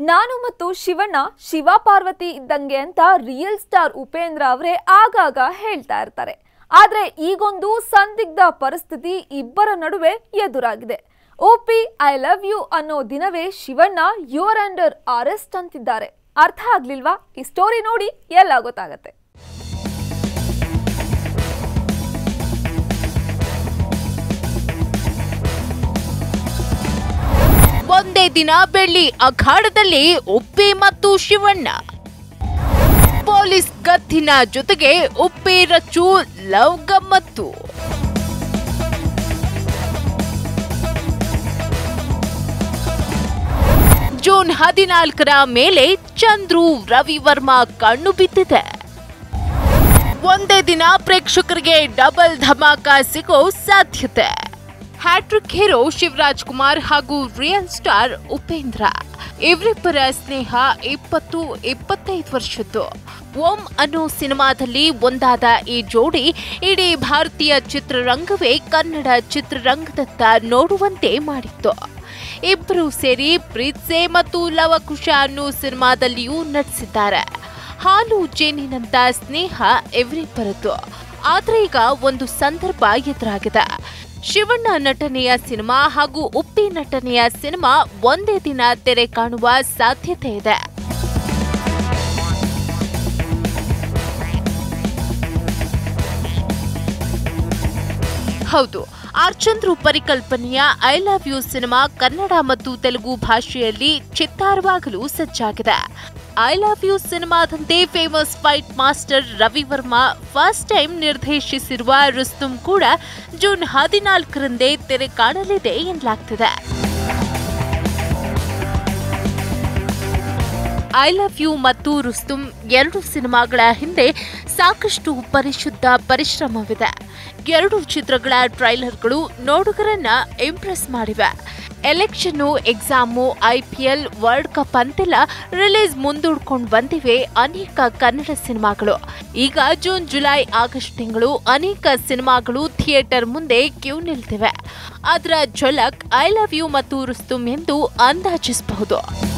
ನಾನು ಮತ್ತು ಶಿವಣ್ಣ ಶಿವ ಪಾರ್ವತಿ ಇದ್ದಂಗೆ ಅಂತ ರಿಯಲ್ ಸ್ಟಾರ್ ಉಪೇಂದ್ರ ಅವರೇ ಆಗಾಗ ಹೇಳ್ತಾ ಇರ್ತಾರೆ ಆದ್ರೆ ಈಗೊಂದು ಸಂದಿಗ್ಧ ಪರಿಸ್ಥಿತಿ ಇಬ್ಬರ ನಡುವೆ ಎದುರಾಗಿದೆ ಓಪಿ ಐ ಲವ್ ಯು ಅನ್ನೋ ದಿನವೇ ಶಿವಣ್ಣ ಯುವರ್ ಅಂಡರ್ ಅರೆಸ್ಟ್ ಅಂತಿದ್ದಾರೆ ಅರ್ಥ ಆಗ್ಲಿಲ್ವಾ ಈ ಸ್ಟೋರಿ ನೋಡಿ ಎಲ್ಲ ಗೊತ್ತಾಗತ್ತೆ ಒಂದೇ ದಿನ ಬೆಳ್ಳಿ ಅಖಾಡದಲ್ಲಿ ಉಪ್ಪಿ ಮತ್ತು ಶಿವಣ್ಣ ಪೊಲೀಸ್ ಗತ್ತಿನ ಜೊತೆಗೆ ಉಪ್ಪಿ ರಚ್ಚು ಲವ್ ಗಮ್ಮತ್ತು ಜೂನ್ ಹದಿನಾಲ್ಕರ ಮೇಲೆ ಚಂದ್ರು ರವಿವರ್ಮ ಕಣ್ಣು ಬಿದ್ದಿದೆ ಒಂದೇ ದಿನ ಪ್ರೇಕ್ಷಕರಿಗೆ ಡಬಲ್ ಧಮಾಕ ಸಿಗೋ ಸಾಧ್ಯತೆ ಹ್ಯಾಟ್ರಿಕ್ ಹೀರೋ ಶಿವರಾಜ್ ಕುಮಾರ್ ಹಾಗೂ ರಿಯಲ್ ಸ್ಟಾರ್ ಉಪೇಂದ್ರ ಇವರಿಬ್ಬರ ಸ್ನೇಹ ಇಪ್ಪತ್ತು ಇಪ್ಪತ್ತೈದು ವರ್ಷದ್ದು ಓಂ ಅನ್ನೋ ಸಿನಿಮಾದಲ್ಲಿ ಒಂದಾದ ಈ ಜೋಡಿ ಇಡೀ ಭಾರತೀಯ ಚಿತ್ರರಂಗವೇ ಕನ್ನಡ ಚಿತ್ರರಂಗದತ್ತ ನೋಡುವಂತೆ ಮಾಡಿತ್ತು ಇಬ್ಬರು ಸೇರಿ ಪ್ರೀತ್ಸೆ ಮತ್ತು ಲವಕುಶ ಅನ್ನೋ ಸಿನಿಮಾದಲ್ಲಿಯೂ ನಟಿಸಿದ್ದಾರೆ ಹಾಲು ಜೇನಿನಂತ ಸ್ನೇಹ ಇವರಿಬ್ಬರದ್ದು ಆದ್ರೆ ಈಗ ಒಂದು ಸಂದರ್ಭ ಎದುರಾಗಿದೆ ಶಿವಣ್ಣ ನಟನೆಯ ಸಿನಿಮಾ ಹಾಗೂ ಉಪ್ಪಿ ನಟನೆಯ ಸಿನಿಮಾ ಒಂದೇ ದಿನ ತೆರೆ ಕಾಣುವ ಸಾಧ್ಯತೆ ಇದೆ ಹೌದು ಆರ್ಚಂದ್ರು ಪರಿಕಲ್ಪನೆಯ I love you cinema Kannada ಮತ್ತು ತೆಲುಗು ಭಾಷೆಯಲ್ಲಿ ಚಿತ್ತಾರವಾಗಲು ಸಜ್ಜಾಗಿದೆ ಐ ಲವ್ ಯು ಸಿನಿಮಾದಂತೆ famous fight master Ravi Varma first time ನಿರ್ದೇಶಿಸಿರುವ ರುಸ್ತುಂ ಕೂಡ ಜೂನ್ ಹದಿನಾಲ್ಕರಂದೇ ತೆರೆ ಕಾಣಲಿದೆ ಎನ್ನಲಾಗ್ತಿದೆ ಐ ಲವ್ ಯು ಮತ್ತು ರುಸ್ತುಂ ಎರಡು ಸಿನಿಮಾಗಳ ಹಿಂದೆ ಸಾಕಷ್ಟು ಪರಿಶುದ್ಧ ಪರಿಶ್ರಮವಿದೆ ಎರಡು ಚಿತ್ರಗಳ ಟ್ರೈಲರ್ಗಳು ನೋಡುಗರನ್ನ ಇಂಪ್ರೆಸ್ ಮಾಡಿವೆ election exam IPL world cup ಅಂತೆಲ್ಲ ರಿಲೀಸ್ ಮುಂದೂಡ್ಕೊಂಡು ಬಂದಿವೆ ಅನೇಕ ಕನ್ನಡ ಸಿನಿಮಾಗಳು ಈಗ ಜೂನ್ ಜುಲೈ ಆಗಸ್ಟ್ ತಿಂಗಳು ಅನೇಕ ಸಿನಿಮಾಗಳು ಥಿಯೇಟರ್ ಮುಂದೆ ಕ್ಯೂ ನಿಲ್ತಿವೆ ಅದರ ಝಲಕ್ ಐ ಲವ್ ಯು ಮತ್ತು ರುಸ್ತುಂ ಎಂದು ಅಂದಾಜಿಸಬಹುದು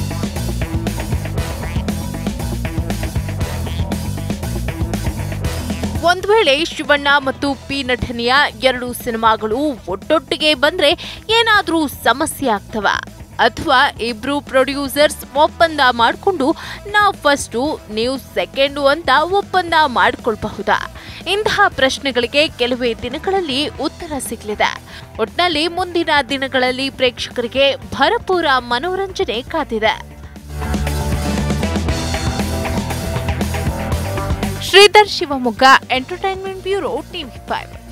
ಒಂದ್ ವೇಳೆ ಶಿವಣ್ಣ ಮತ್ತು ಪಿ ನಟನೆಯ ಎರಡು ಸಿನಿಮಾಗಳು ಒಟ್ಟೊಟ್ಟಿಗೆ ಬಂದ್ರೆ ಏನಾದ್ರೂ ಸಮಸ್ಯೆ ಆಗ್ತವ ಅಥವಾ ಇಬ್ರು ಪ್ರೊಡ್ಯೂಸರ್ಸ್ ಒಪ್ಪಂದ ಮಾಡಿಕೊಂಡು ನಾವು ಫಸ್ಟು ನೀವು ಸೆಕೆಂಡು ಅಂತ ಒಪ್ಪಂದ ಮಾಡ್ಕೊಳ್ಬಹುದಾ ಇಂತಹ ಪ್ರಶ್ನೆಗಳಿಗೆ ಕೆಲವೇ ದಿನಗಳಲ್ಲಿ ಉತ್ತರ ಸಿಗಲಿದೆ ಒಟ್ನಲ್ಲಿ ಮುಂದಿನ ದಿನಗಳಲ್ಲಿ ಪ್ರೇಕ್ಷಕರಿಗೆ ಭರಪೂರ ಮನೋರಂಜನೆ ಕಾದಿದೆ Shridhar Shivamogga entertainment bureau TV five